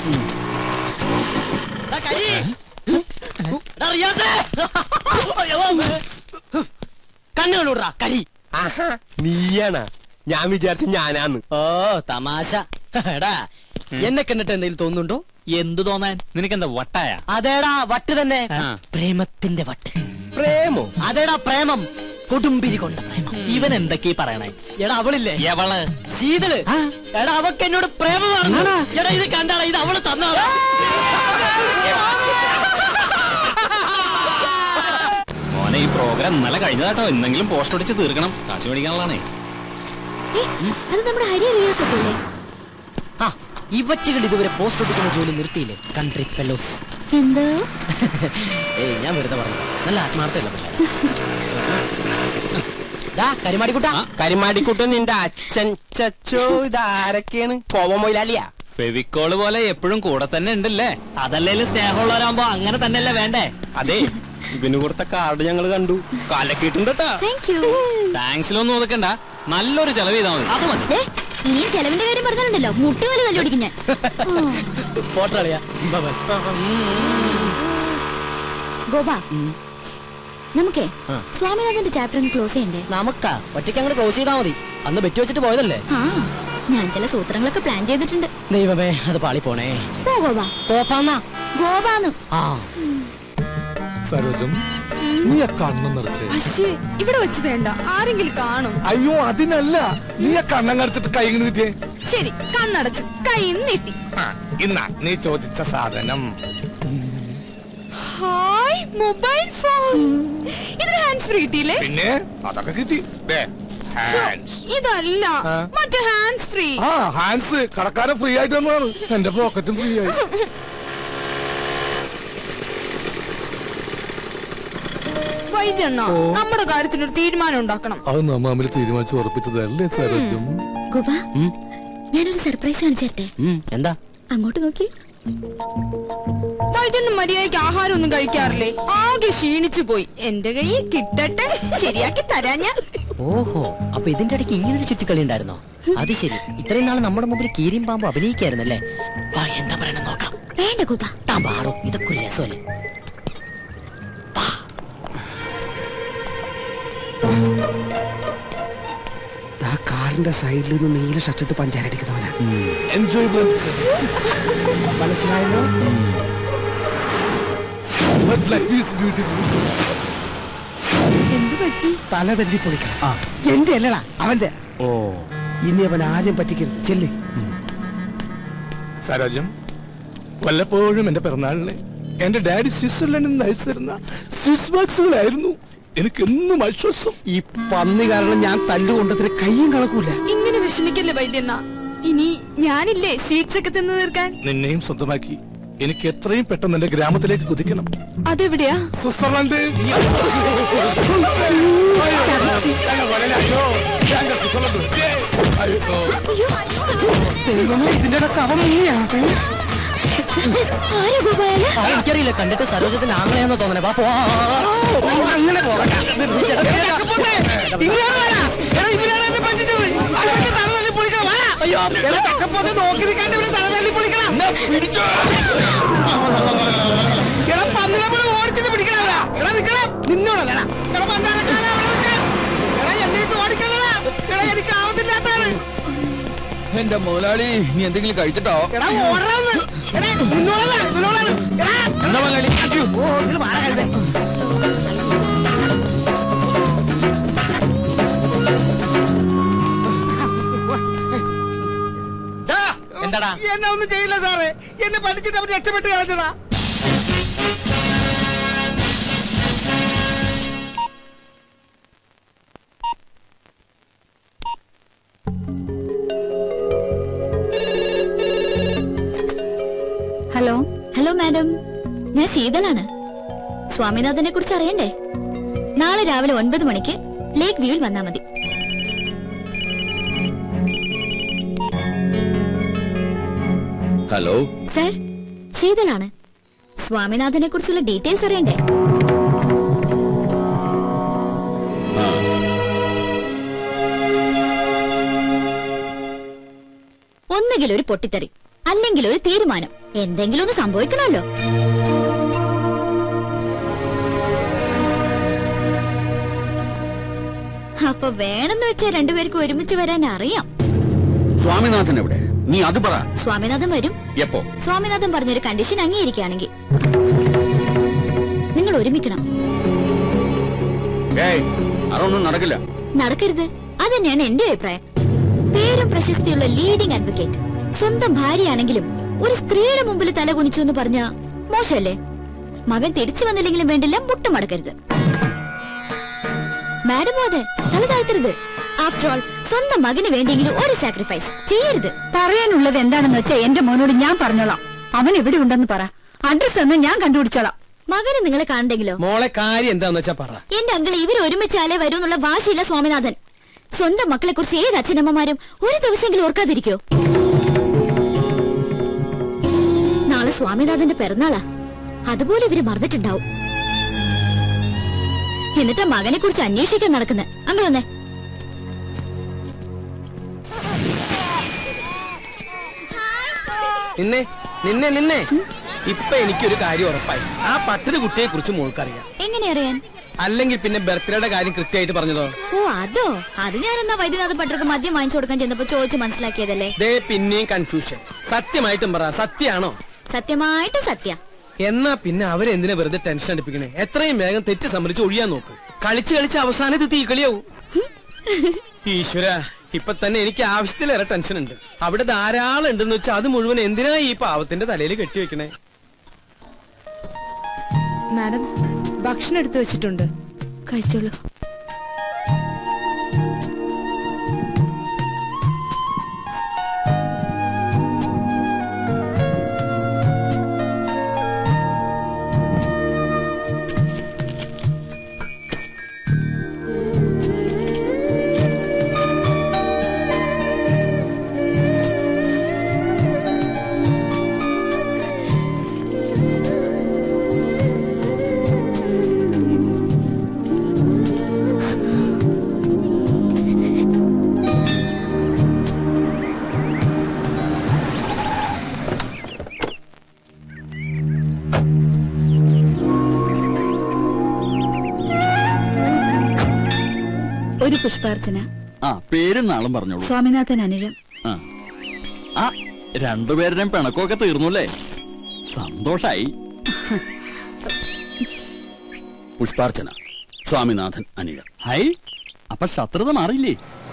എടാ, കരി. എടാ, റിയാസേ. അയ്യോ, അമ്മേ. കണ്ണ് കണ്ടൂടാ കരി ആഹാ നീയാണ ഞാൻ വിചാരിച്ച ഞാനാന്ന് ഓ തമാശ എടാ എന്നെ കണ്ടിട്ട് എന്തെങ്കിലും തോന്നുന്നുണ്ടോ എന്ത് തോന്നാൻ നിനക്കെന്താ വട്ടായ അതേടാ വട്ട് തന്നെ ആ. പ്രേമത്തിന്റെ വട്ട് പ്രേമോ അതേടാ പ്രേമം കൊടുമ്പിരി കൊണ്ട പ്രേമം ഇവൻ എന്തൊക്കെയാ പറയണേ എടാ അവളില്ലേ എവള് ശീതള് എടാ അവക്ക് എന്നോട് പ്രേമമാണ് എടാ ഇത് കണ്ടാടാ ഇത് അവള് തന്നാടാ മോനെ ഈ പ്രോഗ്രാം ഇന്നലെ കഴിഞ്ഞതാട്ടോ ഇന്നെങ്കിലും പോസ്റ്റ് അടിച്ച് തീർക്കണം കാശ് മേടിക്കാനുള്ളതാണേ അത് നമ്മുടെ ഹരി റിയാസ് ഒക്കെ അല്ലേ ആ ഇവറ്റുകൾ ഇതുവരെ പോസ്റ്റ് ഒട്ടിക്കുന്ന ജോലി നിർത്തിയില്ലേ കൺട്രി ഫെലോസ് എന്തോ ഏയ് ഞാൻ വെറുതെ പറഞ്ഞു നല്ല ആത്മാർത്ഥമല്ല പിള്ളേർ കരിമാടിക്കുട്ടാ കരിമാടിക്കുട്ടൻ നിന്റെ അച്ഛൻ ചച്ചോ ഇതാരൊക്കെയാണ് കോവമൊയിലാലിയാ ഫെവിക്കോള് പോലെ എപ്പോഴും കൂടെ തന്നെ ഉണ്ടല്ലേ അതല്ലേലും സ്നേഹമുള്ളവരാകുമ്പോ അങ്ങനെ തന്നെയല്ലേ വേണ്ടേ അതെ ഇവന് കൊടുത്ത കാർഡ് ഞങ്ങൾ കണ്ടു കാലക്കിട്ടുണ്ട് കേട്ടാ താങ്ക് യു താങ്ക്സിലൊന്നും ഒതുക്കണ്ട നല്ലൊരു ചെലവ് ചെയ്താൽ മതി അത് മതി ദേ, ഇനിയും ചെലവിന്റെ കാര്യം പറഞ്ഞാലുണ്ടല്ലോ മുട്ടുകാല് തല്ലുപിടിക്കും ഞാൻ ഉം. ഫോട്ടോ കളിയാ ഗോപ നമുക്കേ ആ. സ്വാമിനാഥന്റെ ചാപ്റ്റർ ഒന്ന് ക്ലോസ് ചെയ്യണ്ടേ നമുക്കാ ഒറ്റയ്ക്ക് അങ്ങോട്ട് ക്ലോസ് ചെയ്താൽ മതി അന്ന് ബെറ്റ് വെച്ചിട്ട് പോയതല്ലേ ആ ഞാൻ ചില സൂത്രങ്ങളൊക്കെ പ്ലാൻ ചെയ്തിട്ടുണ്ട് ദൈവമേ അത് പാളി പോണേ പോ ഗോപ കോപ്പാന്നാ ഗോപാന്ന് ആ സരോജം നീ ആ കണ്ണ് നിറച്ച് അശ്ശേ ഇവിടെ വെച്ച് വേണ്ട ആരെങ്കിലും കാണും അയ്യോ അതിനല്ല നീ ആ കണ്ണം കടത്തിട്ട് കൈ ഇങ്ങനെ നീട്ടിയേ ശരി കണ്ണടച്ചു കൈ നീട്ടി ആ, ഇന്നാ നീ ചോദിച്ച സാധനം ഹായ് മൊബൈൽ ഫോൺ ഇത് ഹാൻഡ്സ് ഫ്രീ കിട്ടിയില്ലേ പിന്നെ അതൊക്കെ കിട്ടി ദേ, ഹാൻഡ്സ് ഇതല്ല ആ. മറ്റേ ഹാൻഡ്സ് ഫ്രീ ആ ഹാൻഡ്സ് കടക്കാരൻ ഫ്രീ ആയിട്ട് തന്നതാണ് എന്റെ പോക്കറ്റും ഫ്രീ ആയി വൈദ്യണ്ണ നമ്മുടെ കാര്യത്തിന് ഒരു തീരുമാനം ഉണ്ടാക്കണം അത് നമ്മ തമ്മിൽ തീരുമാനിച്ച് ഉറപ്പിച്ചതല്ലേ സരോജം ഗോപ ഞാനൊരു സർപ്രൈസ് കാണിച്ചു തരട്ടെ ഉം, എന്താ അങ്ങോട്ട് നോക്കി വൈദ്യണ്ണൻ മര്യാദയ്ക്ക് ആഹാരം ഒന്നും കഴിക്കാറില്ലേ ആകെ ക്ഷീണിച്ചു പോയി എന്റെ കയ്യിൽ കിട്ടട്ടെ ശരിയാക്കി തരാ ഞാൻ ഓഹോ അപ്പൊ ഇതിന്റെ ഇടയ്ക്ക് ഇങ്ങനെ ഒരു ചുറ്റിക്കളി ഉണ്ടായിരുന്നോ അത് ശരി ഇത്രയും നാൾ നമ്മുടെ മുമ്പിൽ കീരിയും പാമ്പും അഭിനയിക്കായിരുന്നല്ലേ വാ എന്താ പറയണം നോക്കാം വേണ്ട ഗോപ താൻ പാടോ ഇതൊക്കെ ഒരു രസമല്ലേ ആ കാറിന്റെ സൈഡിൽ നിന്ന് നീല ഷർട്ടിട്ട് പഞ്ചാരടിക്കുന്നവനാ എൻജോയ് മനസ്സിലായല്ലോ ലൈഫ് ഈസ് ബ്യൂട്ടിഫുൾ എന്ത് പറ്റി തല തല്ലി പൊളിക്കണം എന്റെ അല്ലടാ അവന്റെ ഓ ഇനി അവൻ ആരും പറ്റിക്കരുത് ചെല്ല് സരോജം വല്ലപ്പോഴും എന്റെ പിറന്നാളിന് എന്റെ ഡാഡി സ്വിറ്റ്സർലൻഡിൽ നിന്ന് അയച്ചു തരുന്ന സ്വിസ് ബോക്സുകളായിരുന്നു എനിക്ക് എന്നും ആശ്വാസം ഈ പന്നി കാരണം ഞാൻ തല്ലുകൊണ്ടതിന് കയ്യും കണക്കൂല ഇങ്ങനെ വിഷമിക്കല്ലേ വൈദ്യണ്ണ ഇനി ഞാനില്ലേ സ്വീറ്റ്സ് ഒക്കെ തിന്നു തീർക്കാൻ നിന്നെയും സ്വന്തമാക്കി എനിക്ക് എത്രയും പെട്ടെന്ന് എന്റെ ഗ്രാമത്തിലേക്ക് കുതിക്കണം അതെവിടെയാ സ്വിറ്റ്സർലൻഡ് ഇതിന്റെ ഇടക്ക് അവൻ മുങ്ങിയാ ആരാ ഗോപ അയാള്? ആ, എനിക്കറിയില്ല കണ്ടിട്ട് സരോജത്തിന്റെ ആംഗ്ലയാന്ന് തോന്നണേ വാ പോ അങ്ങനെ പോകട്ടെ നോക്കി നിൽക്കാണ്ട് ഇവിടെ തല തല്ലി പൊളിക്കണം എടാ പന്നിനെ പോലെ ഓടിച്ചിട്ട് പിടിക്കണല്ല എടാ നിക്കണം നിന്നോടല്ലടാ എടാ പണ്ടാരക്കാല അവിടെ നിൽക്കാം എടാ എന്നിട്ട് ഓടിക്കലടാ എടാ എനിക്ക് ആവത്തില്ലാത്താണ് എന്റെ മുതലാളി നീ എന്തെങ്കിലും കഴിച്ചിട്ടോ എടാ ഓടറാന്ന് എടാ നിന്നോടല്ല നിന്നോടാണ് എടാ എന്താ മുതലാളി ഓ ഇത് വാഴ കഴുതേ എന്താടാ എന്നെ ഒന്നും ചെയ്യില്ല സാറേ എന്നെ പഠിച്ചിട്ട് അവർ രക്ഷപ്പെട്ട് കളഞ്ഞതാ ഹലോ ഹലോ മാഡം ഞാൻ ശീതളാണ് സ്വാമിനാഥനെ കുറിച്ച് അറിയണ്ടേ നാളെ രാവിലെ ഒൻപത് മണിക്ക് ലേക്ക് വ്യൂവിൽ വന്നാ മതി ഹലോ സർ ശീതളാണ് സ്വാമിനാഥനെ കുറിച്ചുള്ള ഡീറ്റെയിൽസ് അറിയണ്ടേ ആ ഒന്നുകിൽ ഒരു പൊട്ടിത്തെറി അല്ലെങ്കിൽ ഒരു തീരുമാനം എന്തെങ്കിലും ഒന്ന് സംഭവിക്കണമല്ലോ അപ്പൊ വേണമെന്ന് വെച്ചാ രണ്ടുപേർക്കും ഒരുമിച്ച് വരാൻ അറിയാം സ്വാമിനാഥൻ എവിടെ നീ അത് പറ സ്വാമിനാഥൻ വരും എപ്പോ സ്വാമിനാഥൻ പറഞ്ഞൊരു കണ്ടീഷൻ അംഗീകരിക്കുകയാണെങ്കിൽ നിങ്ങൾ ഒരുമിക്കണം ഏയ് അതൊന്നും നടക്കില്ല നടക്കരുത് അതന്നെയാണ് എന്റെ അഭിപ്രായം പേരും പ്രശസ്തിയുള്ള ലീഡിംഗ് അഡ്വക്കേറ്റ് സ്വന്തം ഭാര്യയാണെങ്കിലും ഒരു സ്ത്രീയുടെ മുമ്പിൽ തല കുനിച്ചു എന്ന് പറഞ്ഞ മോശമല്ലേ മകൻ തിരിച്ചു വന്നില്ലെങ്കിലും വേണ്ടില്ല മുട്ടുമടക്കരുത് മാഡം അതെ തല താഴ്ത്തരുത് ആഫ്റ്റർ ഓൾ സ്വന്തം മകന് വേണ്ടിയെങ്കിലും ഒരു സാക്രിഫൈസ് ചെയ്യരുത് പറയാനുള്ളത് എന്താണെന്ന് വെച്ചാ എന്റെ മോനോട് ഞാൻ പറഞ്ഞോളാം അവൻ എവിടെ ഉണ്ടെന്ന് പറ അഡ്രസ് എന്ന് ഞാൻ കണ്ടുപിടിച്ചോളാം മകന് നിങ്ങളെ കാണണ്ടെങ്കിലോ മോളെ കാര്യം എന്താന്ന് വെച്ചാ പറ എന്റെ അങ്കിൾ ഇവർ ഒരുമിച്ചാലേ വരൂ എന്നുള്ള വാശിയില്ല സ്വാമിനാഥൻ സ്വന്തം മക്കളെ കുറിച്ച് ഏത് അച്ഛനമ്മമാരും ഒരു ദിവസമെങ്കിലും ഓർക്കാതിരിക്കോ നാളെ സ്വാമിനാഥന്റെ പിറന്നാളാ അതുപോലെ ഇവര് മറന്നിട്ടുണ്ടാവും എന്നിട്ട് മകനെ കുറിച്ച് അന്വേഷിക്കാൻ നടക്കുന്നത് അങ്കിൾ വന്നേ നിന്നെ നിന്നെ നിന്നെ ഇപ്പൊ എനിക്കൊരു കാര്യം ഉറപ്പായി ആ പട്ടൊരു കുട്ടിയെ കുറിച്ച് മോൾക്കറിയാം എങ്ങനെ അറിയാൻ അല്ലെങ്കിൽ പിന്നെ ബർത്ത്ഡേയുടെ കാര്യം കൃത്യമായിട്ട് പറഞ്ഞതോ ഓ അതോ അത് ഞാൻ എന്നാ വൈദ്യനാഥ പട്ടർക്ക് മദ്യം വാങ്ങിച്ചു കൊടുക്കാൻ ചെന്നപ്പോ ചോദിച്ചു മനസ്സിലാക്കിയതല്ലേ ദേ പിന്നെയും കൺഫ്യൂഷൻ സത്യമായിട്ടും പറ സത്യാണോ സത്യമായിട്ട് സത്യ എന്നാ പിന്നെ അവരെന്തിനാ വെറുതെ ടെൻഷൻ അടുപ്പിക്കണേ എത്രയും വേഗം തെറ്റ് സമ്മതിച്ച് ഒഴിയാൻ നോക്ക് കളിച്ച് കളിച്ച് അവസാനത്ത് തീക്കളിയാവും ഈശ്വര ഇപ്പൊ തന്നെ എനിക്ക് ആവശ്യത്തിലേറെ ടെൻഷൻ ഉണ്ട് അവിടെ ധാരാളം ഉണ്ടെന്ന് വെച്ചാൽ അത് മുഴുവൻ എന്തിനാ ഈ പാവത്തിന്റെ തലയിൽ കെട്ടിവെക്കണേ മാഡം ഭക്ഷണം എടുത്തു വെച്ചിട്ടുണ്ട് കഴിച്ചോളൂ ഒരു പുഷ്പാർച്ചന ആ പേരും നാളും പറഞ്ഞോളൂ സ്വാമിനാഥൻ അനുരം ആ ആ രണ്ടുപേരുടെയും പിണക്കമൊക്കെ തീർന്നുല്ലേ സന്തോഷായി പുഷ്പാർച്ചന സ്വാമിനാഥൻ അനിഴ ഹൈ അപ്പൊ ശത്രുത മാറിയില്ലേ